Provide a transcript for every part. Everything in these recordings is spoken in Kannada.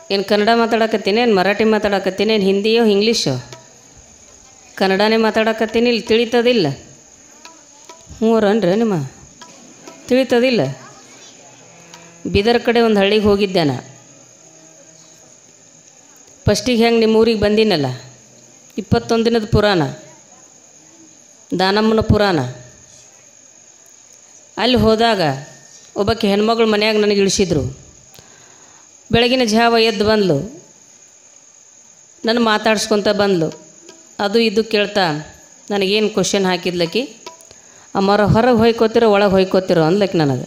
ಏನು ಕನ್ನಡ ಮಾತಾಡಕತ್ತೀನಿ ಏನು ಮರಾಠಿ ಮಾತಾಡಕತ್ತೀನಿ ಏನು ಹಿಂದಿಯೋ ಇಂಗ್ಲೀಷೋ ಕನ್ನಡನೇ ಮಾತಾಡಕತ್ತೀನಿ ಇಲ್ಲಿ ತಿಳಿತದಿಲ್ಲ ಮೂರನ್ರಿ ನಿಮ್ಮ ತಿಳಿತದಿಲ್ಲ ಬೀದರ್ ಕಡೆ ಒಂದು ಹಳ್ಳಿಗೆ ಹೋಗಿದ್ದೆ ನಾ ಫಸ್ಟಿಗೆ ಹೆಂಗೆ ನಿಮ್ಮ ಊರಿಗೆ ಬಂದಿನಲ್ಲ ಇಪ್ಪತ್ತೊಂದು ದಿನದ ಪುರಾಣ ದಾನಮ್ಮನ ಪುರಾಣ ಅಲ್ಲಿ ಹೋದಾಗ ಒಬ್ಬಾಕಿ ಹೆಣ್ಮಗಳು ಮನ್ಯಾಗ ನನಗೆ ಇಳಿಸಿದ್ರು ಬೆಳಗಿನ ಜಾವ ಎದ್ದು ಬಂದ್ಲು ನನ್ನ ಮಾತಾಡ್ಸ್ಕೊತ ಬಂದ್ಲು ಅದು ಇದು ಕೇಳ್ತಾ ನನಗೇನು ಕ್ವಶನ್ ಹಾಕಿದ್ಲಕ್ಕಿ ಅಮ್ಮರ ಹೊರಗೆ ಹೊಯ್ಕೋತಿರೋ ಒಳಗೆ ಹೊಯ್ಕೋತಿರೋ ಅಂದ್ಲಕ್ಕೆ ನನಗೆ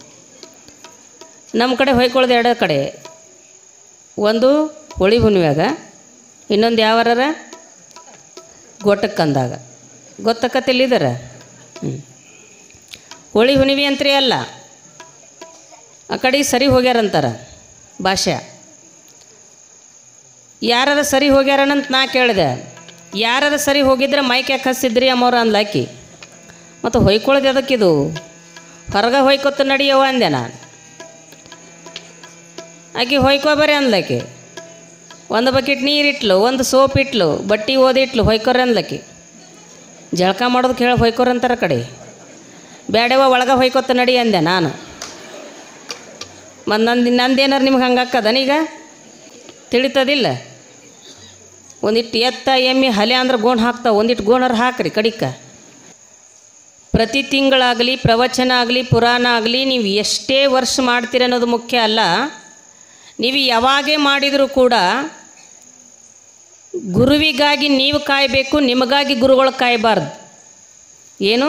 ನಮ್ಮ ಕಡೆ ಹೊಯ್ಕೊಳ್ಳೋದು ಎರಡೇ ಕಡೆ ಒಂದು ಹೋಳಿ ಹುಣ್ಣಿಮ್ಯಾಗ ಇನ್ನೊಂದು ಯಾವಾರ ಗೋಟಕ್ಕಂದಾಗ ಗೊತ್ತಕ್ಕತ್ತಿಲ್ಲಿದಾರ ಹ್ಞೂ ಹೋಳಿ ಹುಣ್ಣಿಮೆ ಅಂತ್ರಿ ಅಲ್ಲ ಆ ಕಡೆ ಸರಿ ಹೋಗ್ಯಾರಂತಾರ ಭಾಷೆ ಯಾರಾರ ಸರಿ ಹೋಗ್ಯಾರನಂತ ನಾ ಕೇಳಿದೆ ಯಾರಾರ ಸರಿ ಹೋಗಿದ್ರೆ ಮೈಕ್ ಯಾಕೆ ಹಚ್ಚಿದ್ರಿ ಅಮ್ಮವ್ರ ಅಂದ್ಲಾಕಿ ಮತ್ತು ಹೊಯ್ಕೊಳ್ಳೋದು ಅದಕ್ಕಿದು ಹೊರಗೆ ಹೊಯ್ಕೊತ ನಡಿಯವ ಅಂದೆ ನಾನು ಆಕೆ ಹೊಯ್ಕೊಬರಿ ಅಂದ್ಲಾಕಿ ಒಂದು ಬಕೆಟ್ ನೀರಿಟ್ಲು ಒಂದು ಸೋಪ್ ಇಟ್ಲು ಬಟ್ಟೆ ಓದಿಟ್ಲು ಹೊಯ್ಕೊರ ಅಂದ್ಲಕ್ಕಿ ಜಳಕ ಮಾಡೋದು ಕೇಳಿ ಹೊಯ್ಕೊರ ಅಂತಾರ ಕಡೆ ಬೇಡವ ಒಳಗೆ ಹೊಯ್ಕೊತ ನಡಿ ಅಂದೆ ನಾನು ಮತ್ತು ನಂದು ನಂದೇನಾರು ನಿಮ್ಗೆ ಹಂಗೆ ಹಾಕದನೀಗ ತಿಳಿತದಿಲ್ಲ ಒಂದಿಟ್ಟು ಎತ್ತ ಎಮ್ಮೆ ಹಲೆ ಅಂದ್ರೆ ಗೋಣ್ ಹಾಕ್ತಾವೆ ಒಂದಿಟ್ಟು ಗೋಣರು ಹಾಕ್ರಿ ಕಡಿಕ ಪ್ರತಿ ತಿಂಗಳಾಗಲಿ ಪ್ರವಚನ ಆಗಲಿ ಪುರಾಣ ಆಗಲಿ ನೀವು ಎಷ್ಟೇ ವರ್ಷ ಮಾಡ್ತೀರ ಅನ್ನೋದು ಮುಖ್ಯ ಅಲ್ಲ ನೀವು ಯಾವಾಗೇ ಮಾಡಿದರೂ ಕೂಡ ಗುರುವಿಗಾಗಿ ನೀವು ಕಾಯಬೇಕು ನಿಮಗಾಗಿ ಗುರುಗಳು ಕಾಯಬಾರ್ದು ಏನು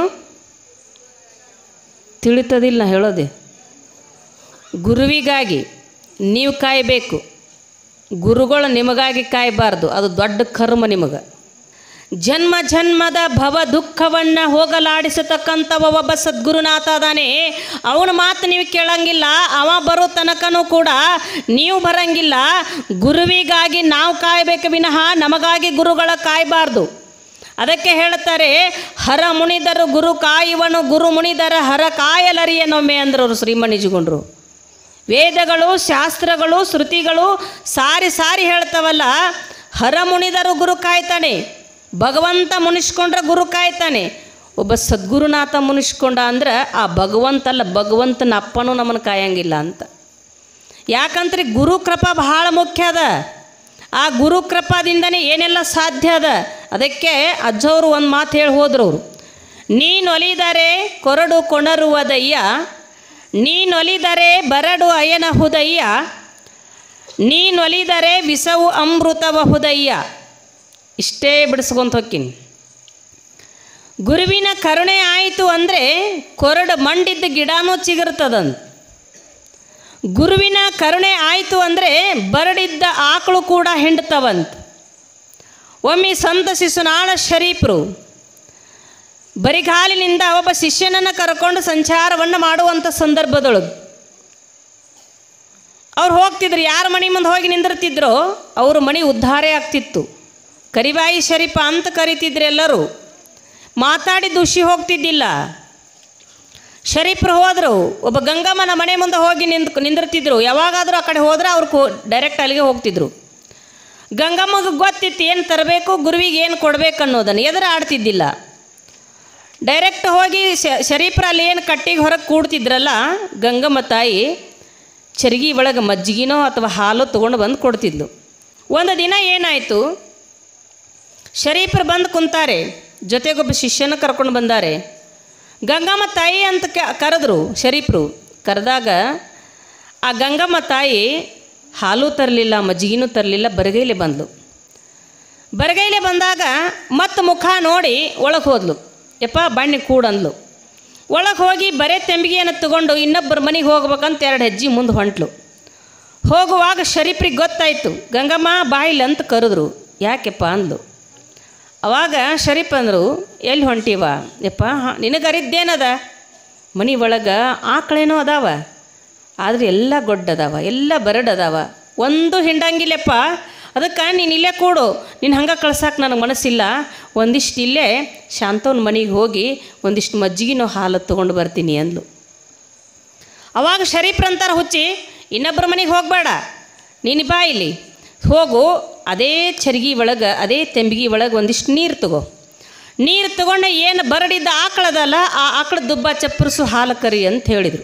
ತಿಳಿತದಿಲ್ಲ ನಾ ಹೇಳೋದೆ ಗುರುವಿಗಾಗಿ ನೀವು ಕಾಯಬೇಕು ಗುರುಗಳು ನಿಮಗಾಗಿ ಕಾಯಬಾರ್ದು ಅದು ದೊಡ್ಡ ಕರ್ಮ ನಿಮಗೆ ಜನ್ಮ ಜನ್ಮದ ಭವ ದುಃಖವನ್ನು ಹೋಗಲಾಡಿಸತಕ್ಕಂಥವ ಒಬ್ಬ ಸದ್ಗುರುನಾಥ ಅದಾನೆ ಅವನ ಮಾತು ನೀವು ಕೇಳಂಗಿಲ್ಲ ಅವ ಬರೋ ತನಕನೂ ಕೂಡ ನೀವು ಬರಂಗಿಲ್ಲ ಗುರುವಿಗಾಗಿ ನಾವು ಕಾಯಬೇಕು ವಿನಃ ನಮಗಾಗಿ ಗುರುಗಳ ಕಾಯಬಾರ್ದು ಅದಕ್ಕೆ ಹೇಳ್ತಾರೆ ಹರ ಮುನಿದರು ಗುರು ಕಾಯುವನು ಗುರು ಮುನಿದರ ಹರ ಕಾಯಲರಿಯನೊಮ್ಮೆ ಅಂದ್ರವರು ಶ್ರೀಮಣಿಜಿಗೊಂಡ್ರು ವೇದಗಳು ಶಾಸ್ತ್ರಗಳು ಶ್ರುತಿಗಳು ಸಾರಿ ಸಾರಿ ಹೇಳ್ತವಲ್ಲ ಹರ ಮುನಿದರು ಗುರು ಕಾಯ್ತಾನೆ ಭಗವಂತ ಮುನಿಸ್ಕೊಂಡ್ರೆ ಗುರು ಕಾಯ್ತಾನೆ ಒಬ್ಬ ಸದ್ಗುರುನಾಥ ಮುನಿಸ್ಕೊಂಡ ಅಂದ್ರೆ ಆ ಭಗವಂತಲ್ಲ ಭಗವಂತನ ಅಪ್ಪನೂ ನಮ್ಮನ್ನು ಕಾಯಂಗಿಲ್ಲ ಅಂತ ಯಾಕಂದ್ರೆ ಗುರು ಕೃಪಾ ಬಹಳ ಮುಖ್ಯ ಅದ ಆ ಗುರು ಕೃಪಾದಿಂದನೇ ಏನೆಲ್ಲ ಸಾಧ್ಯ ಅದ ಅದಕ್ಕೆ ಅಜ್ಜವರು ಒಂದು ಮಾತು ಹೇಳಿ ಹೋದ್ರು ಅವರು ನೀನೊಲಿದರೆ ಕೊರಡು ಕೊಣರುವುದಯ್ಯ ನೀನೊಲಿದರೆ ಬರಡು ಅಯನಹುದಯ್ಯ ನೀನೊಲಿದರೆ ವಿಸವು ಅಮೃತಬಹುದಯ್ಯ ಇಷ್ಟೇ ಬಿಡಿಸ್ಕೊಂತ ಹೋಗ್ತೀನಿ ಗುರುವಿನ ಕರುಣೆ ಆಯಿತು ಅಂದರೆ ಕೊರಡು ಮಂಡಿದ್ದ ಗಿಡನೂ ಚಿಗುರ್ತದಂತ ಗುರುವಿನ ಕರುಣೆ ಆಯಿತು ಅಂದರೆ ಬರಡಿದ್ದ ಆಕಳು ಕೂಡ ಹಿಂಡ್ತವಂತ ಒಮ್ಮೆ ಸಂತ ಶಿಶುನಾಳ ಶರೀಫರು ಬರಿಗಾಲಿನಿಂದ ಒಬ್ಬ ಶಿಷ್ಯನನ್ನು ಕರ್ಕೊಂಡು ಸಂಚಾರವನ್ನು ಮಾಡುವಂಥ ಸಂದರ್ಭದೊಳಗೆ ಅವ್ರು ಹೋಗ್ತಿದ್ರು ಯಾರ ಮನೆ ಮುಂದೆ ಹೋಗಿ ನಿಂದಿರ್ತಿದ್ರೋ ಅವ್ರ ಮನೆ ಉದ್ಧಾರ ಆಗ್ತಿತ್ತು ಕರಿಬಾಯಿ ಶರೀಫ ಅಂತ ಕರಿತಿದ್ರು ಎಲ್ಲರೂ ಮಾತಾಡಿ ದುಷಿ ಹೋಗ್ತಿದ್ದಿಲ್ಲ ಶರೀಫ್ರು ಹೋದರು ಒಬ್ಬ ಗಂಗಮ್ಮನ ಮನೆ ಮುಂದೆ ಹೋಗಿ ನಿಂತ್ ನಿಂದಿರ್ತಿದ್ರು ಯಾವಾಗಾದರೂ ಆ ಕಡೆ ಹೋದ್ರೆ ಅವ್ರು ಕೋ ಡೈರೆಕ್ಟ್ ಅಲ್ಲಿಗೆ ಹೋಗ್ತಿದ್ರು ಗಂಗಮ್ಮಗೆ ಗೊತ್ತಿತ್ತು ಏನು ತರಬೇಕು ಗುರುವಿಗೆ ಏನು ಕೊಡಬೇಕು ಅನ್ನೋದನ್ನು ಎದುರು ಆಡ್ತಿದ್ದಿಲ್ಲ ಡೈರೆಕ್ಟ್ ಹೋಗಿ ಶ ಶರೀಫ್ರ ಅಲ್ಲಿ ಏನು ಕಟ್ಟಿಗೆ ಹೊರಗೆ ಕೂಡ್ತಿದ್ರಲ್ಲ ಗಂಗಮ್ಮ ತಾಯಿ ಚರ್ಗಿ ಒಳಗೆ ಮಜ್ಜಿಗೆನೋ ಅಥವಾ ಹಾಲು ತೊಗೊಂಡು ಬಂದು ಕೊಡ್ತಿದ್ಲು ಒಂದು ದಿನ ಏನಾಯಿತು ಶರೀಫರು ಬಂದು ಕುಂತಾರೆ ಜೊತೆಗೊಬ್ಬ ಶಿಷ್ಯನ ಕರ್ಕೊಂಡು ಬಂದಾರೆ ಗಂಗಮ್ಮ ತಾಯಿ ಅಂತ ಕ ಕರೆದ್ರು ಶರೀಫರು ಕರೆದಾಗ ಆ ಗಂಗಮ್ಮ ತಾಯಿ ಹಾಲು ತರಲಿಲ್ಲ ಮಜ್ಜಿಗೆನೂ ತರಲಿಲ್ಲ ಬರಗೈಲೆ ಬಂದ್ಲು ಬರಗೈಲೆ ಬಂದಾಗ ಮತ್ತೆ ಮುಖ ನೋಡಿ ಒಳಗೆ ಹೋದ್ಲು ಯಪ್ಪ ಬಣ್ಣಿ ಕೂಡಂದ್ಲು ಒಳಗೆ ಹೋಗಿ ಬರೇ ತೆಂಬಿಗೆಯನ್ನು ತಗೊಂಡು ಇನ್ನೊಬ್ಬರ ಮನೆಗೆ ಹೋಗ್ಬೇಕಂತ ಎರಡು ಹೆಜ್ಜೆ ಮುಂದೆ ಹೊಂಟ್ಲು ಹೋಗುವಾಗ ಶರೀಫ್ರಿಗೆ ಗೊತ್ತಾಯಿತು ಗಂಗಮ್ಮ ಬಾಯಿಲ್ ಅಂತ ಕರೆದ್ರು ಯಾಕೆಪ್ಪ ಅಂದ್ಲು ಅವಾಗ ಶರೀಫ್ ಅಂದರು ಎಲ್ಲಿ ಹೊಂಟಿವ ಯಪ್ಪ ಹಾಂ ನಿನಗೆ ಅರಿದ್ದೇನದ ಮನೆ ಒಳಗೆ ಆಕಳೇನೋ ಅದಾವ ಆದ್ರೆ ಎಲ್ಲ ಗೊಡ್ಡದಾವ ಎಲ್ಲ ಬರಡದಾವ ಒಂದು ಹಿಂಡಂಗಿಲ್ಲಪ್ಪ ಅದಕ್ಕೆ ನೀನು ಇಲ್ಲೇ ಕೂಡು ನೀನು ಹಂಗೆ ಕಳ್ಸಕ್ಕೆ ನನಗೆ ಮನಸ್ಸಿಲ್ಲ ಒಂದಿಷ್ಟು ಇಲ್ಲೇ ಶಾಂತವನ ಮನೆಗೆ ಹೋಗಿ ಒಂದಿಷ್ಟು ಮಜ್ಜಿಗೆನೋ ಹಾಲು ತೊಗೊಂಡು ಬರ್ತೀನಿ ಅಂದ್ಲು ಅವಾಗ ಶರೀಫ್ರಂತಾರ ಹುಚ್ಚಿ ಇನ್ನೊಬ್ಬರ ಮನೆಗೆ ಹೋಗಬೇಡ ನೀನು ಬಾ ಇಲ್ಲಿ ಹೋಗು ಅದೇ ಚರ್ಗಿ ಒಳಗೆ ಅದೇ ತೆಂಬಿಗೆ ಒಳಗೆ ಒಂದಿಷ್ಟು ನೀರು ತಗೋ ನೀರು ತಗೊಂಡು ಏನು ಬರಡಿದ್ದ ಆಕಳದಲ್ಲ ಆ ಆಕಳ ದುಬ್ಬ ಚಪ್ಪರಿಸು ಹಾಲು ಕರಿ ಅಂತ ಹೇಳಿದರು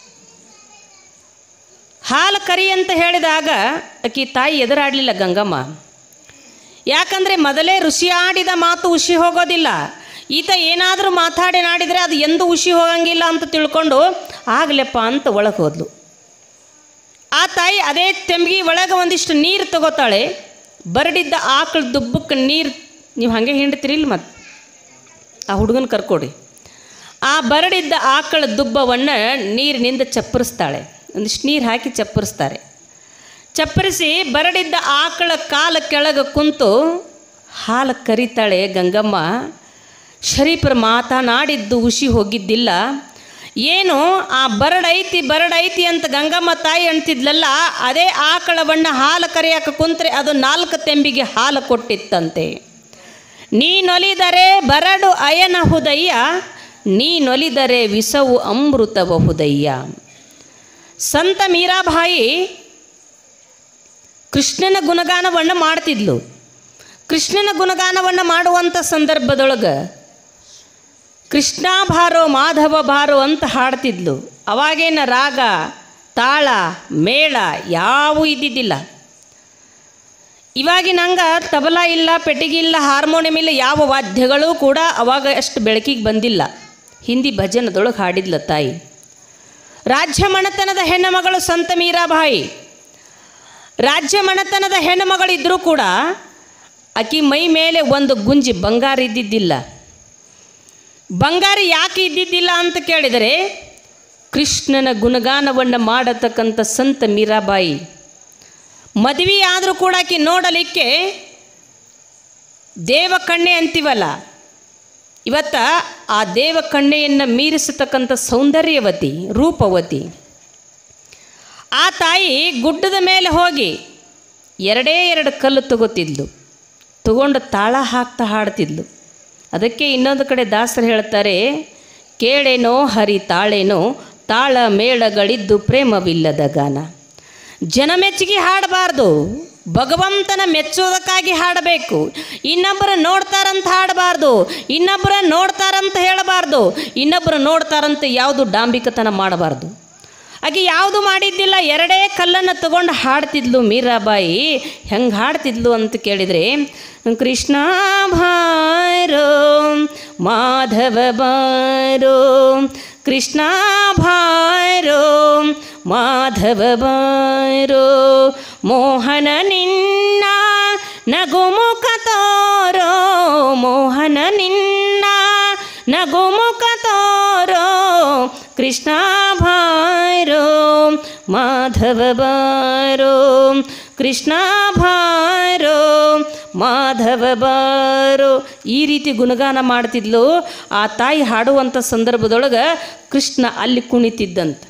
ಹಾಲು ಕರಿ ಅಂತ ಹೇಳಿದಾಗ ಆಕಿ ತಾಯಿ ಎದುರಾಡಲಿಲ್ಲ ಗಂಗಮ್ಮ ಯಾಕಂದರೆ ಮೊದಲೇ ಋಷಿ ಆಡಿದ ಮಾತು ಉಷಿ ಹೋಗೋದಿಲ್ಲ ಈತ ಏನಾದರೂ ಮಾತಾಡಿ ನಾಡಿದರೆ ಅದು ಎಂದು ಉಷಿ ಹೋಗಂಗಿಲ್ಲ ಅಂತ ತಿಳ್ಕೊಂಡು ಆಗ್ಲೆಪ್ಪ ಅಂತ ಒಳಗೆ ಹೋದ್ಲು ಆ ತಾಯಿ ಅದೇ ತೆಂಬಿಗೆ ಒಳಗೆ ಒಂದಿಷ್ಟು ನೀರು ತಗೋತಾಳೆ ಬರಡಿದ್ದ ಆಕಳ ದುಬ್ಬಕ್ಕೆ ನೀರು ನೀವು ಹಾಗೆ ಹಿಂಡ್ತೀರಿಲ್ಲ ಮತ್ತು ಆ ಹುಡುಗನ ಕರ್ಕೊಡಿ ಆ ಬರಡಿದ್ದ ಆಕಳ ದುಬ್ಬವನ್ನು ನೀರಿನಿಂದ ಚಪ್ಪರಿಸ್ತಾಳೆ ಒಂದಿಷ್ಟು ನೀರು ಹಾಕಿ ಚಪ್ಪರಿಸ್ತಾರೆ ಚಪ್ಪರಿಸಿ ಬರಡಿದ್ದ ಆಕಳ ಕಾಲ ಕೆಳಗೆ ಕುಂತು ಹಾಲು ಕರಿತಾಳೆ ಗಂಗಮ್ಮ ಶರೀಫರು ಮಾತನಾಡಿದ್ದು ಉಷಿ ಹೋಗಿದ್ದಿಲ್ಲ ಏನು ಆ ಬರಡೈತಿ ಬರಡೈತಿ ಅಂತ ಗಂಗಮ್ಮ ತಾಯಿ ಅಂತಿದ್ಲಲ್ಲ ಅದೇ ಆಕಳವನ್ನ ಹಾಲು ಕರಿಯಕ್ಕೆ ಕುಂತ್ರೆ ಅದು ನಾಲ್ಕು ತೆಂಬಿಗೆ ಹಾಲು ಕೊಟ್ಟಿತ್ತಂತೆ ನೀನೊಲಿದರೆ ಬರಡು ಅಯನ ಹುದಯ್ಯ ನೀನೊಲಿದರೆ ವಿಸವು ಅಮೃತವ ಹುದಯ್ಯ ಸಂತ ಮೀರಾಬಾಯಿ ಕೃಷ್ಣನ ಗುಣಗಾನವನ್ನು ಮಾಡ್ತಿದ್ಲು ಕೃಷ್ಣನ ಗುಣಗಾನವನ್ನು ಮಾಡುವಂಥ ಸಂದರ್ಭದೊಳಗೆ ಕೃಷ್ಣ ಭಾರೋ ಮಾಧವ ಭಾರೋ ಅಂತ ಹಾಡ್ತಿದ್ಲು ಅವಾಗೇನ ರಾಗ ತಾಳ ಮೇಳ ಯಾವೂ ಇದ್ದಿದ್ದಿಲ್ಲ ಇವಾಗಿನಂಗ ತಬಲಾ ಇಲ್ಲ ಪೆಟ್ಟಿಗೆ ಇಲ್ಲ ಹಾರ್ಮೋನಿಯಂ ಇಲ್ಲ ಯಾವ ವಾದ್ಯಗಳೂ ಕೂಡ ಅವಾಗ ಅಷ್ಟು ಬೆಳಕಿಗೆ ಬಂದಿಲ್ಲ ಹಿಂದಿ ಭಜನದೊಳಗೆ ಹಾಡಿದ್ಲ ತಾಯಿ ರಾಜ್ಯ ಮಣತನದ ಹೆಣ್ಣುಮಗಳು ಸಂತ ಮೀರಾಬಾಯಿ ರಾಜ್ಯ ಮಣತನದ ಹೆಣ್ಣುಮಗಳಿದ್ದರೂ ಕೂಡ ಆಕಿ ಮೈ ಮೇಲೆ ಒಂದು ಗುಂಜಿ ಬಂಗಾರ ಇದ್ದಿದ್ದಿಲ್ಲ ಬಂಗಾರ ಯಾಕೆ ಇದ್ದಿದ್ದಿಲ್ಲ ಅಂತ ಕೇಳಿದರೆ ಕೃಷ್ಣನ ಗುಣಗಾನವನ್ನು ಮಾಡತಕ್ಕಂಥ ಸಂತ ಮೀರಾಬಾಯಿ ಮದುವೆ ಆದರೂ ಕೂಡ ಆಕಿ ನೋಡಲಿಕ್ಕೆ ದೇವ ಕಣ್ಣೆ ಅಂತೀವಲ್ಲ ಇವತ್ತ ಆ ದೇವ ಕಣ್ಣೆಯನ್ನು ಮೀರಿಸತಕ್ಕಂಥ ಸೌಂದರ್ಯವತಿ ರೂಪವತಿ ಆ ತಾಯಿ ಗುಡ್ಡದ ಮೇಲೆ ಹೋಗಿ ಎರಡೇ ಎರಡು ಕಲ್ಲು ತಗೋತಿದ್ಲು ತಗೊಂಡು ತಾಳ ಹಾಕ್ತಾ ಹಾಡ್ತಿದ್ಲು ಅದಕ್ಕೆ ಇನ್ನೊಂದು ಕಡೆ ದಾಸರು ಹೇಳ್ತಾರೆ ಕೇಳೇನೋ ಹರಿ ತಾಳೇನೋ ತಾಳ ಮೇಳಗಳಿದ್ದು ಪ್ರೇಮವಿಲ್ಲದ ಗಾನ ಜನ ಮೆಚ್ಚುಗೆ ಹಾಡಬಾರ್ದು ಭಗವಂತನ ಮೆಚ್ಚೋದಕ್ಕಾಗಿ ಹಾಡಬೇಕು ಇನ್ನೊಬ್ಬರು ನೋಡ್ತಾರಂತ ಹಾಡಬಾರ್ದು ಇನ್ನೊಬ್ಬರ ನೋಡ್ತಾರಂತ ಹೇಳಬಾರ್ದು ಇನ್ನೊಬ್ಬರು ನೋಡ್ತಾರಂತ ಯಾವುದು ಡಾಂಬಿಕತನ ಮಾಡಬಾರ್ದು ಆಕೆ ಯಾವುದು ಮಾಡಿದ್ದಿಲ್ಲ ಎರಡೇ ಕಲ್ಲನ್ನು ತಗೊಂಡು ಹಾಡ್ತಿದ್ಲು ಮೀರಾಬಾಯಿ ಹೆಂಗೆ ಹಾಡ್ತಿದ್ಲು ಅಂತ ಕೇಳಿದರೆ ಕೃಷ್ಣ ಭಾರೋ ಮಾಧವ ಬಾರೋ ಕೃಷ್ಣ ಭಾರೋ ಮಾಧವ ಬಾರೋ ಮೋಹನ ನಿನ್ನ ನಗುಮುಖ ತೋರೋ ಮೋಹನ ನಿನ್ನ ನಗುಮುಖ ತೋರೋ ಕೃಷ್ಣ ಭಾರೋ ಮಾಧವ ಬಾರೋ ಕೃಷ್ಣ ಭಾರೋ ಮಾಧವ ಬಾರೋ ಈ ರೀತಿ ಗುಣಗಾನ ಮಾಡ್ತಿದ್ಲು ಆ ತಾಯಿ ಹಾಡುವಂಥ ಸಂದರ್ಭದೊಳಗೆ ಕೃಷ್ಣ ಅಲ್ಲಿ ಕುಣಿತಿದ್ದಂತ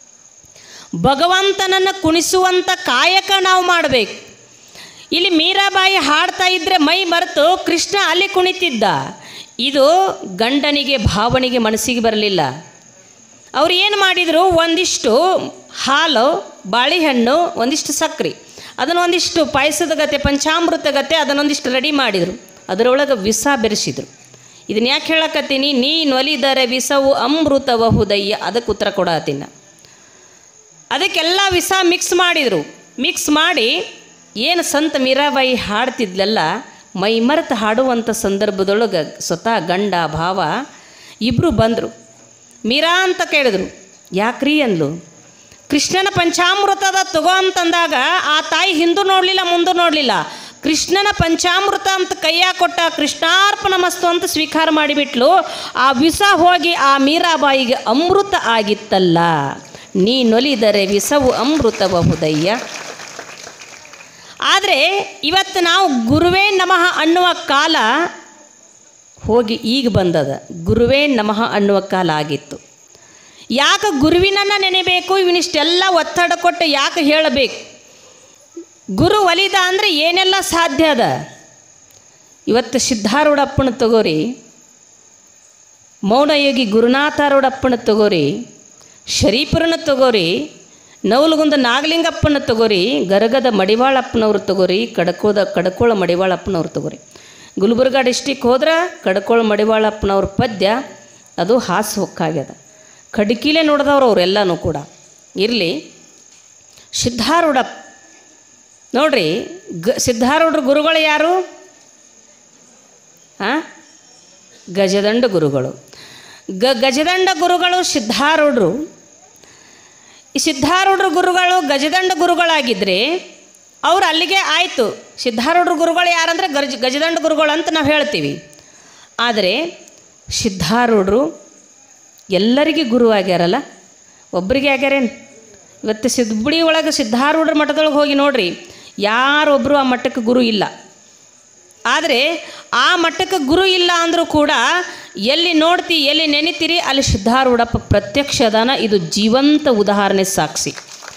ಭಗವಂತನನ್ನು ಕುಣಿಸುವಂಥ ಕಾಯಕ ನಾವು ಮಾಡಬೇಕು ಇಲ್ಲಿ ಮೀರಾಬಾಯಿ ಹಾಡ್ತಾ ಇದ್ದರೆ ಮೈ ಮರೆತು ಕೃಷ್ಣ ಅಲ್ಲಿ ಕುಣಿತಿದ್ದ ಇದು ಗಂಡನಿಗೆ ಭಾವನೆಗೆ ಮನಸ್ಸಿಗೆ ಬರಲಿಲ್ಲ ಅವ್ರು ಏನು ಮಾಡಿದರು ಒಂದಿಷ್ಟು ಹಾಲು ಬಾಳೆಹಣ್ಣು ಒಂದಿಷ್ಟು ಸಕ್ರೆ ಅದನ್ನು ಒಂದಿಷ್ಟು ಪಾಯಸದ ಗತೆ ಪಂಚಾಮೃತ ಗತೆ ಅದನ್ನೊಂದಿಷ್ಟು ರೆಡಿ ಮಾಡಿದರು ಅದರೊಳಗೆ ವಿಷ ಬೆರೆಸಿದ್ರು ಇದನ್ನ ಯಾಕೆ ಹೇಳಕತ್ತೀನಿ ನೀನು ಒಲಿದರೆ ವಿಷವು ಅಮೃತವ ಹುದಯ್ಯ ಅದಕ್ಕೆ ಉತ್ತರ ಕೊಡತ್ತೀನಿ ಅದಕ್ಕೆಲ್ಲ ವಿಷ ಮಿಕ್ಸ್ ಮಾಡಿದರು ಮಿಕ್ಸ್ ಮಾಡಿ ಏನು ಸಂತ ಮೀರಾಬಾಯಿ ಹಾಡ್ತಿದ್ಲಲ್ಲ ಮೈ ಮರೆತು ಹಾಡುವಂಥ ಸಂದರ್ಭದೊಳಗೆ ಸ್ವತಃ ಗಂಡ ಭಾವ ಇಬ್ಬರು ಬಂದರು ಮೀರಾ ಅಂತ ಕೇಳಿದ್ರು ಯಾಕ್ರಿ ಅಂದ್ಲು ಕೃಷ್ಣನ ಪಂಚಾಮೃತದ ತಗೋ ಅಂತಂದಾಗ ಆ ತಾಯಿ ಹಿಂದೂ ನೋಡಲಿಲ್ಲ ಮುಂದೂ ನೋಡಲಿಲ್ಲ ಕೃಷ್ಣನ ಪಂಚಾಮೃತ ಅಂತ ಕೈಯಾಗ ಕೊಟ್ಟ ಕೃಷ್ಣಾರ್ಪಣ ಮಸ್ತು ಅಂತ ಸ್ವೀಕಾರ ಮಾಡಿಬಿಟ್ಲು ಆ ವಿಷ ಹೋಗಿ ಆ ಮೀರಾಬಾಯಿಗೆ ಅಮೃತ ಆಗಿತ್ತಲ್ಲ ನೀ ನೊಲಿದರೆ ವಿಷವು ಅಮೃತಬಹುದಯ್ಯ ಆದರೆ ಇವತ್ತು ನಾವು ಗುರುವೇ ನಮಃ ಅನ್ನುವ ಕಾಲ ಹೋಗಿ ಈಗ ಬಂದದ ಗುರುವೇ ನಮಃ ಅನ್ನುವ ಕಾಲ ಆಗಿತ್ತು ಯಾಕೆ ಗುರುವಿನನ್ನು ನೆನೆಬೇಕು ಇವನಿಷ್ಟೆಲ್ಲ ಒತ್ತಡ ಕೊಟ್ಟು ಯಾಕೆ ಹೇಳಬೇಕು ಗುರು ಒಲಿದ ಅಂದರೆ ಏನೆಲ್ಲ ಸಾಧ್ಯ ಅದ ಇವತ್ತು ಸಿದ್ಧಾರೂಢಪ್ಪನ ತಗೋರಿ ಮೌನಯೋಗಿ ಗುರುನಾಥಾರೂಢಪ್ಪನ ತಗೋರಿ ಶರೀಫರನ್ನ ತಗೋರಿ ನವಲಗುಂದ ನಾಗಲಿಂಗಪ್ಪನ ತಗೋರಿ ಗರಗದ ಮಡಿವಾಳಪ್ಪನವ್ರು ತಗೋರಿ ಕಡಕೋದ ಕಡಕೋಳ ಮಡಿವಾಳಪ್ಪನವ್ರು ತಗೋರಿ ಗುಲ್ಬರ್ಗ ಡಿಸ್ಟಿಕ್ ಹೋದ್ರೆ ಕಡಕೋಳ ಮಡಿವಾಳಪ್ಪನವ್ರ ಪದ್ಯ ಅದು ಹಾಸು ಹೊಕ್ಕಾಗ್ಯದ ಕಡ್ಕಿಲೇ ನೋಡಿದವ್ರು ಅವರೆಲ್ಲನೂ ಕೂಡ ಇರಲಿ ಸಿದ್ಧಾರೂಢ ನೋಡ್ರಿ ಗ ಸಿದ್ಧಾರೂಢರ ಗುರುಗಳು ಯಾರು ಹಾಂ ಗಜದಂಡ ಗುರುಗಳು ಗ ಗಜದಂಡ ಗುರುಗಳು ಸಿದ್ಧಾರೂಢರು ಈ ಸಿದ್ಧಾರೂಢರ ಗುರುಗಳು ಗಜದಂಡ ಗುರುಗಳಾಗಿದ್ದರೆ ಅವ್ರು ಅಲ್ಲಿಗೆ ಆಯಿತು ಸಿದ್ಧಾರೂಢರ ಗುರುಗಳು ಯಾರಂದ್ರೆ ಗಜ ಗಜದಂಡ ಗುರುಗಳು ಅಂತ ನಾವು ಹೇಳ್ತೀವಿ ಆದರೆ ಸಿದ್ಧಾರೂಢರು ಎಲ್ಲರಿಗೂ ಗುರು ಆಗ್ಯಾರಲ್ಲ ಒಬ್ಬರಿಗೆ ಆಗ್ಯಾರೇನು ಇವತ್ತು ಸಿದ್ಬುಡಿ ಒಳಗೆ ಸಿದ್ಧಾರೂಢರ ಮಠದೊಳಗೆ ಹೋಗಿ ನೋಡ್ರಿ ಯಾರೊಬ್ಬರು ಆ ಮಟ್ಟಕ್ಕೆ ಗುರು ಇಲ್ಲ ಆದರೆ ಆ ಮಟ್ಟಕ್ಕೆ ಗುರು ಇಲ್ಲ ಅಂದರೂ ಕೂಡ ಎಲ್ಲಿ ನೋಡ್ತಿ ಎಲ್ಲಿ ನೆನಿತೀರಿ ಅಲ್ಲಿ ಸಿದ್ಧಾರೂಢಪ್ಪ ಪ್ರತ್ಯಕ್ಷ ಅದಾನ ಇದು ಜೀವಂತ ಉದಾಹರಣೆ ಸಾಕ್ಷಿ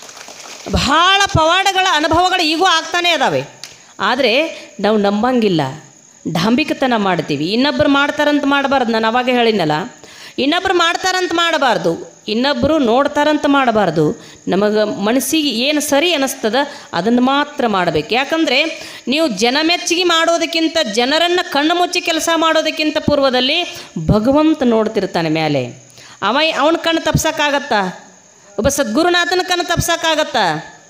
ಬಹಳ ಪವಾಡಗಳ ಅನುಭವಗಳು ಈಗೂ ಆಗ್ತಾನೇ ಅದಾವೆ ಆದರೆ ನಾವು ನಂಬಂಗಿಲ್ಲ ಡಾಂಬಿಕತನ ಮಾಡ್ತೀವಿ ಇನ್ನೊಬ್ಬರು ಮಾಡ್ತಾರಂತ ಮಾಡಬಾರ್ದು ನಾನು ಅವಾಗ ಹೇಳಿನಲ್ಲ ಇನ್ನೊಬ್ರು ಮಾಡ್ತಾರಂತ ಮಾಡಬಾರ್ದು ಇನ್ನೊಬ್ಬರು ನೋಡ್ತಾರಂತ ಮಾಡಬಾರ್ದು ನಮಗೆ ಮನಸ್ಸಿಗೆ ಏನು ಸರಿ ಅನ್ನಿಸ್ತದ ಅದನ್ನು ಮಾತ್ರ ಮಾಡಬೇಕು ಯಾಕಂದರೆ ನೀವು ಜನ ಮೆಚ್ಚುಗೆ ಮಾಡೋದಕ್ಕಿಂತ ಜನರನ್ನು ಕಣ್ಣು ಮುಚ್ಚಿ ಕೆಲಸ ಮಾಡೋದಕ್ಕಿಂತ ಪೂರ್ವದಲ್ಲಿ ಭಗವಂತ ನೋಡ್ತಿರ್ತಾನೆ ಮೇಲೆ ಅವ ಅವನ ಕಣ್ಣು ತಪ್ಸೋಕ್ಕಾಗತ್ತಾ ಒಬ್ಬ ಸದ್ಗುರುನಾಥನ ಕಣ್ಣು ತಪ್ಸೋಕ್ಕಾಗತ್ತಾ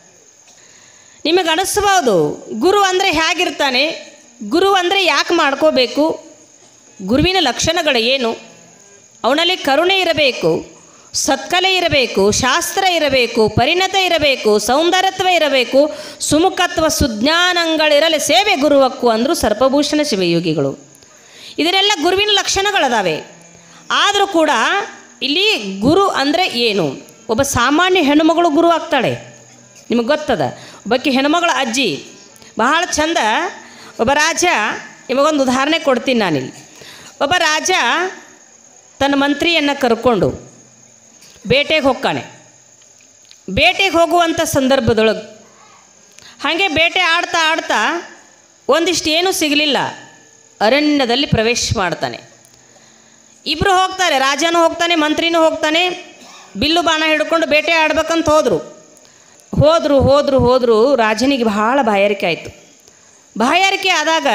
ನಿಮಗೆ ಅನಿಸ್ಬೋದು ಗುರು ಅಂದರೆ ಹೇಗಿರ್ತಾನೆ ಗುರು ಅಂದರೆ ಯಾಕೆ ಮಾಡ್ಕೋಬೇಕು ಗುರುವಿನ ಲಕ್ಷಣಗಳು ಏನು ಅವನಲ್ಲಿ ಕರುಣೆ ಇರಬೇಕು ಸತ್ಕಲೆ ಇರಬೇಕು ಶಾಸ್ತ್ರ ಇರಬೇಕು ಪರಿಣತ ಇರಬೇಕು ಸೌಂದರ್ಯತ್ವ ಇರಬೇಕು ಸುಮುಖತ್ವ ಸುಜ್ಞಾನಗಳಿರಲಿ ಸೇವೆ ಗುರುವಕ್ಕು ಅಂದರು ಸರ್ಪಭೂಷಣ ಶಿವಯೋಗಿಗಳು ಇದನ್ನೆಲ್ಲ ಗುರುವಿನ ಲಕ್ಷಣಗಳದಾವೆ ಆದರೂ ಕೂಡ ಇಲ್ಲಿ ಗುರು ಅಂದರೆ ಏನು ಒಬ್ಬ ಸಾಮಾನ್ಯ ಹೆಣ್ಣುಮಗಳು ಗುರು ಆಗ್ತಾಳೆ ನಿಮಗೆ ಗೊತ್ತದ ಒಬ್ಬಕ್ಕೆ ಹೆಣ್ಮಗಳ ಅಜ್ಜಿ ಬಹಳ ಚಂದ ಒಬ್ಬ ರಾಜ ನಿಮಗೊಂದು ಉದಾಹರಣೆ ಕೊಡ್ತೀನಿ ನಾನಿಲ್ಲಿ ಒಬ್ಬ ರಾಜ ತನ್ನ ಮಂತ್ರಿಯನ್ನು ಕರ್ಕೊಂಡು ಬೇಟೆಗೆ ಹೋಗ್ತಾನೆ ಬೇಟೆಗೆ ಹೋಗುವಂಥ ಸಂದರ್ಭದೊಳಗೆ ಹಾಗೆ ಬೇಟೆ ಆಡ್ತಾ ಆಡ್ತಾ ಒಂದಿಷ್ಟು ಏನೂ ಸಿಗಲಿಲ್ಲ ಅರಣ್ಯದಲ್ಲಿ ಪ್ರವೇಶ ಮಾಡ್ತಾನೆ ಇಬ್ಬರು ಹೋಗ್ತಾರೆ ರಾಜನೂ ಹೋಗ್ತಾನೆ ಮಂತ್ರಿನೂ ಹೋಗ್ತಾನೆ ಬಿಲ್ಲು ಬಾಣ ಹಿಡ್ಕೊಂಡು ಬೇಟೆ ಆಡ್ಬೇಕಂತ ಹೋದರು ಹೋದರು ಹೋದರು ಹೋದರು ರಾಜನಿಗೆ ಬಹಳ ಬಾಯಾರಿಕೆ ಆಯಿತು ಬಾಯಾರಿಕೆ ಆದಾಗ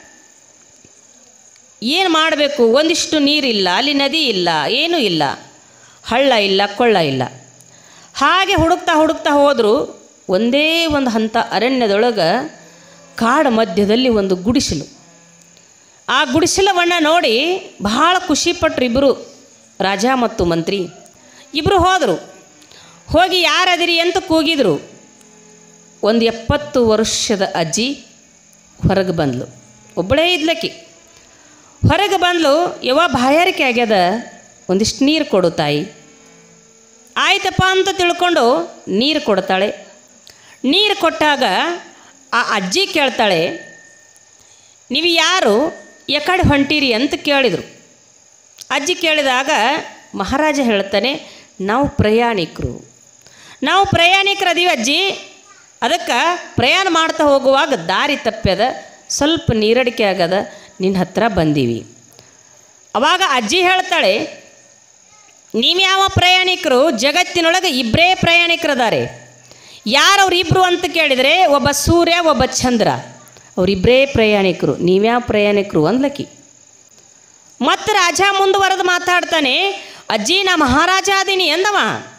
ಏನು ಮಾಡಬೇಕು ಒಂದಿಷ್ಟು ನೀರಿಲ್ಲ ಅಲ್ಲಿ ನದಿ ಇಲ್ಲ ಏನೂ ಇಲ್ಲ ಹಳ್ಳ ಇಲ್ಲ ಕೊಳ್ಳ ಇಲ್ಲ ಹಾಗೆ ಹುಡುಕ್ತಾ ಹುಡುಕ್ತಾ ಹೋದರು ಒಂದೇ ಒಂದು ಹಂತ ಅರಣ್ಯದೊಳಗೆ ಕಾಡು ಮಧ್ಯದಲ್ಲಿ ಒಂದು ಗುಡಿಸಲು ಆ ಗುಡಿಸಲವನ್ನು ನೋಡಿ ಬಹಳ ಖುಷಿಪಟ್ರು ಇಬ್ಬರು ರಾಜ ಮತ್ತು ಮಂತ್ರಿ ಇಬ್ಬರು ಹೋದರು ಹೋಗಿ ಯಾರದಿರಿ ಅಂತ ಕೂಗಿದ್ರು ಒಂದು ಎಪ್ಪತ್ತು ವರ್ಷದ ಅಜ್ಜಿ ಹೊರಗೆ ಬಂದ್ಲು ಒಬ್ಬಳೇ ಇದ್ಲಕ್ಕಿ ಹೊರಗೆ ಬಂದ್ಲು ಯಾವ ಬಾಯಾರಿಕೆ ಆಗ್ಯದ ಒಂದಿಷ್ಟು ನೀರು ಕೊಡು ತಾಯಿ ಆಯ್ತಪ್ಪ ಅಂತ ತಿಳ್ಕೊಂಡು ನೀರು ಕೊಡ್ತಾಳೆ ನೀರು ಕೊಟ್ಟಾಗ ಆ ಅಜ್ಜಿ ಕೇಳ್ತಾಳೆ ನೀವು ಯಾರು ಎಕಡೆ ಹೊಂಟೀರಿ ಅಂತ ಕೇಳಿದರು ಅಜ್ಜಿ ಕೇಳಿದಾಗ ಮಹಾರಾಜ ಹೇಳ್ತಾನೆ ನಾವು ಪ್ರಯಾಣಿಕರು ನಾವು ಪ್ರಯಾಣಿಕರು ಅದೀವಿ ಅಜ್ಜಿ ಅದಕ್ಕೆ ಪ್ರಯಾಣ ಮಾಡ್ತಾ ಹೋಗುವಾಗ ದಾರಿ ತಪ್ಪ್ಯದ ಸ್ವಲ್ಪ ನೀರಡಿಕೆ ಆಗದ ನಿನ್ನ ಹತ್ರ ಬಂದೀವಿ ಅವಾಗ ಅಜ್ಜಿ ಹೇಳ್ತಾಳೆ ನೀವ್ಯಾವ ಪ್ರಯಾಣಿಕರು ಜಗತ್ತಿನೊಳಗೆ ಇಬ್ಬರೇ ಪ್ರಯಾಣಿಕರದಾರೆ ಯಾರು ಅವರಿಬ್ಬರು ಅಂತ ಕೇಳಿದರೆ ಒಬ್ಬ ಸೂರ್ಯ ಒಬ್ಬ ಚಂದ್ರ ಅವರಿಬ್ಬರೇ ಪ್ರಯಾಣಿಕರು ನೀವ್ಯಾವ ಪ್ರಯಾಣಿಕರು ಅಂದ್ಲಕ್ಕಿ ಮತ್ತು ರಾಜ ಮುಂದುವರೆದು ಮಾತಾಡ್ತಾನೆ ಅಜ್ಜಿ ನಾ ಮಹಾರಾಜ ಅದೀನಿ ಎಂದವ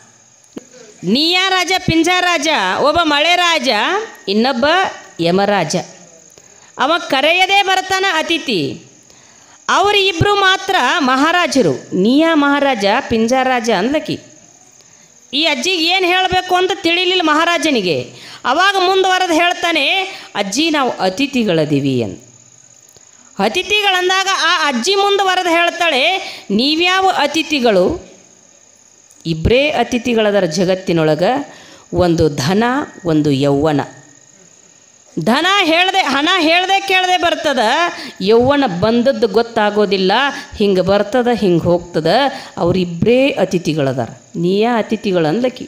ನೀಯ ರಾಜ ಪಿಂಜ ರಾಜ ಒಬ್ಬ ಮಳೆ ರಾಜ ಇನ್ನೊಬ್ಬ ಯಮರಾಜ ಅವ ಕರೆಯದೇ ಬರ್ತಾನ ಅತಿಥಿ ಅವರಿಬ್ಬರು ಮಾತ್ರ ಮಹಾರಾಜರು ನೀಯ ಮಹಾರಾಜ ಪಿಂಜ ರಾಜ ಅಂದ್ಲಕ್ಕಿ ಈ ಅಜ್ಜಿಗೆ ಏನು ಹೇಳಬೇಕು ಅಂತ ತಿಳಿಲಿಲ್ಲ ಮಹಾರಾಜನಿಗೆ ಅವಾಗ ಮುಂದುವರೆದು ಹೇಳ್ತಾನೆ ಅಜ್ಜಿ ನಾವು ಅತಿಥಿಗಳದೀವಿ ಅಂತ ಅತಿಥಿಗಳಂದಾಗ ಆ ಅಜ್ಜಿ ಮುಂದುವರೆದು ಹೇಳ್ತಾಳೆ ನೀವ್ಯಾವ ಅತಿಥಿಗಳು ಇಬ್ಬರೇ ಅತಿಥಿಗಳದರ ಜಗತ್ತಿನೊಳಗೆ ಒಂದು ಧನ ಒಂದು ಯೌವನ ಧನ ಹೇಳ್ದೆ ಹಣ ಹೇಳ್ದೆ ಕೇಳದೆ ಬರ್ತದ ಯೌವನ ಬಂದದ್ದು ಗೊತ್ತಾಗೋದಿಲ್ಲ ಹಿಂಗೆ ಬರ್ತದ ಹಿಂಗೆ ಹೋಗ್ತದ ಅವರಿಬ್ಬರೇ ಅತಿಥಿಗಳದಾರ ನೀಯ ಅತಿಥಿಗಳು ಅಂದ್ಲಕ್ಕಿ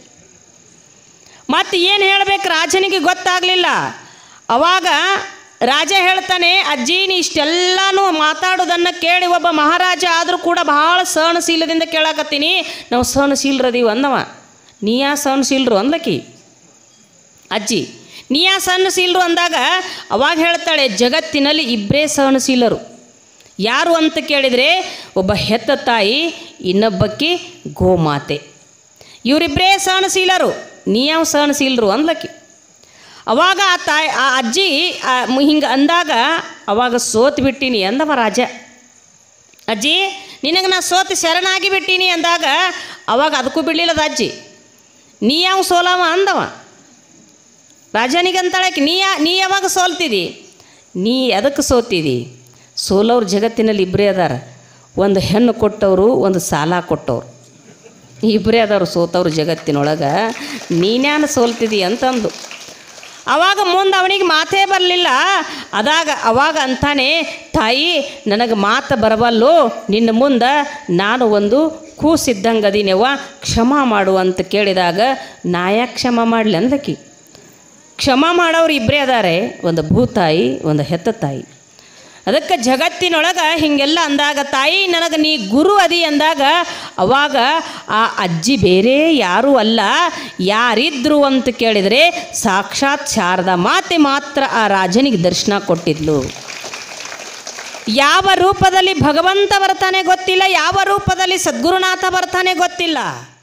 ಮತ್ತು ಏನು ಹೇಳ್ಬೇಕು ರಾಜನಿಗೆ ಗೊತ್ತಾಗಲಿಲ್ಲ ಅವಾಗ ರಾಜ ಹೇಳ್ತಾನೆ ಅಜ್ಜಿ ನೀ ಇಷ್ಟೆಲ್ಲನೂ ಮಾತಾಡೋದನ್ನು ಕೇಳಿ ಒಬ್ಬ ಮಹಾರಾಜ ಆದರೂ ಕೂಡ ಬಹಳ ಸಹನಶೀಲದಿಂದ ಕೇಳಾಕತ್ತೀನಿ ನಾವು ಸಹನಶೀಲರದೀವಿ ಅಂದವ ನೀಯಾ ಸಹನಶೀಲರು ಅಂದ್ಲಕಿ ಅಜ್ಜಿ ನೀಯಾ ಸಹನಶೀಲರು ಅಂದಾಗ ಅವಾಗ ಹೇಳ್ತಾಳೆ ಜಗತ್ತಿನಲ್ಲಿ ಇಬ್ಬರೇ ಸಹನಶೀಲರು ಯಾರು ಅಂತ ಕೇಳಿದರೆ ಒಬ್ಬ ಹೆತ್ತ ತಾಯಿ ಇನ್ನೊಬ್ಬಕ್ಕಿ ಗೋಮಾತೆ ಇವರಿಬ್ಬರೇ ಸಹನಶೀಲರು ನೀಯಾವ ಸಹನಶೀಲರು ಅಂದ್ಲಕ್ಕಿ ಅವಾಗ ಆ ತಾಯಿ ಆ ಅಜ್ಜಿ ಹಿಂಗೆ ಅಂದಾಗ ಅವಾಗ ಸೋತು ಬಿಟ್ಟೀನಿ ಅಂದವ ರಾಜ ಅಜ್ಜಿ ನಿನಗೆ ನಾ ಸೋತು ಶರಣಾಗಿ ಬಿಟ್ಟೀನಿ ಅಂದಾಗ ಅವಾಗ ಅದಕ್ಕೂ ಬಿಡಲಿಲ್ಲದ ಅಜ್ಜಿ ನೀ ಯಾವ ಸೋಲವ ಅಂದವ ರಾಜನಿಗೆ ಅಂತಾಳಕ್ಕೆ ನೀ ಯಾ ನೀ ಯಾವಾಗ ಸೋಲ್ತಿದಿ ನೀ ಎದಕ್ಕೆ ಸೋತಿದಿ ಸೋಲವ್ರು ಜಗತ್ತಿನಲ್ಲಿ ಇಬ್ಬರೇ ಅದಾರ ಒಂದು ಹೆಣ್ಣು ಕೊಟ್ಟವರು ಒಂದು ಸಾಲ ಕೊಟ್ಟವ್ರು ಇಬ್ಬರೇ ಅದಾರು ಸೋತವ್ರು ಜಗತ್ತಿನೊಳಗೆ ನೀನ್ಯಾನ ಸೋಲ್ತಿದಿ ಅಂತಂದು ಅವಾಗ ಮುಂದೆ ಅವನಿಗೆ ಮಾತೇ ಬರಲಿಲ್ಲ ಅದಾಗ ಅವಾಗ ಅಂತಾನೆ ತಾಯಿ ನನಗೆ ಮಾತು ಬರಬಲ್ಲು ನಿನ್ನ ಮುಂದೆ ನಾನು ಒಂದು ಕೂಸಿದ್ದಂಗೆ ಅದೀನವ್ವ ಕ್ಷಮ ಮಾಡು ಅಂತ ಕೇಳಿದಾಗ ನಾಯ ಕ್ಷಮ ಮಾಡಲಿ ಅಂದಕಿ ಕ್ಷಮ ಮಾಡೋರು ಇಬ್ಬರೇ ಅದಾರೆ ಒಂದು ಭೂತಾಯಿ ಒಂದು ಹೆತ್ತ ತಾಯಿ ಅದಕ್ಕೆ ಜಗತ್ತಿನೊಳಗೆ ಹೀಗೆಲ್ಲ ಅಂದಾಗ ತಾಯಿ ನನಗೆ ನೀ ಗುರು ಅದಿ ಅಂದಾಗ ಅವಾಗ ಆ ಅಜ್ಜಿ ಬೇರೆ ಯಾರೂ ಅಲ್ಲ ಯಾರಿದ್ರು ಅಂತ ಕೇಳಿದರೆ ಸಾಕ್ಷಾತ್ ಶಾರದಾ ಮಾತೆ ಮಾತ್ರ ಆ ರಾಜನಿಗೆ ದರ್ಶನ ಕೊಟ್ಟಿದ್ಲು ಯಾವ ರೂಪದಲ್ಲಿ ಭಗವಂತ ಬರ್ತಾನೆ ಗೊತ್ತಿಲ್ಲ ಯಾವ ರೂಪದಲ್ಲಿ ಸದ್ಗುರುನಾಥ ಬರ್ತಾನೆ ಗೊತ್ತಿಲ್ಲ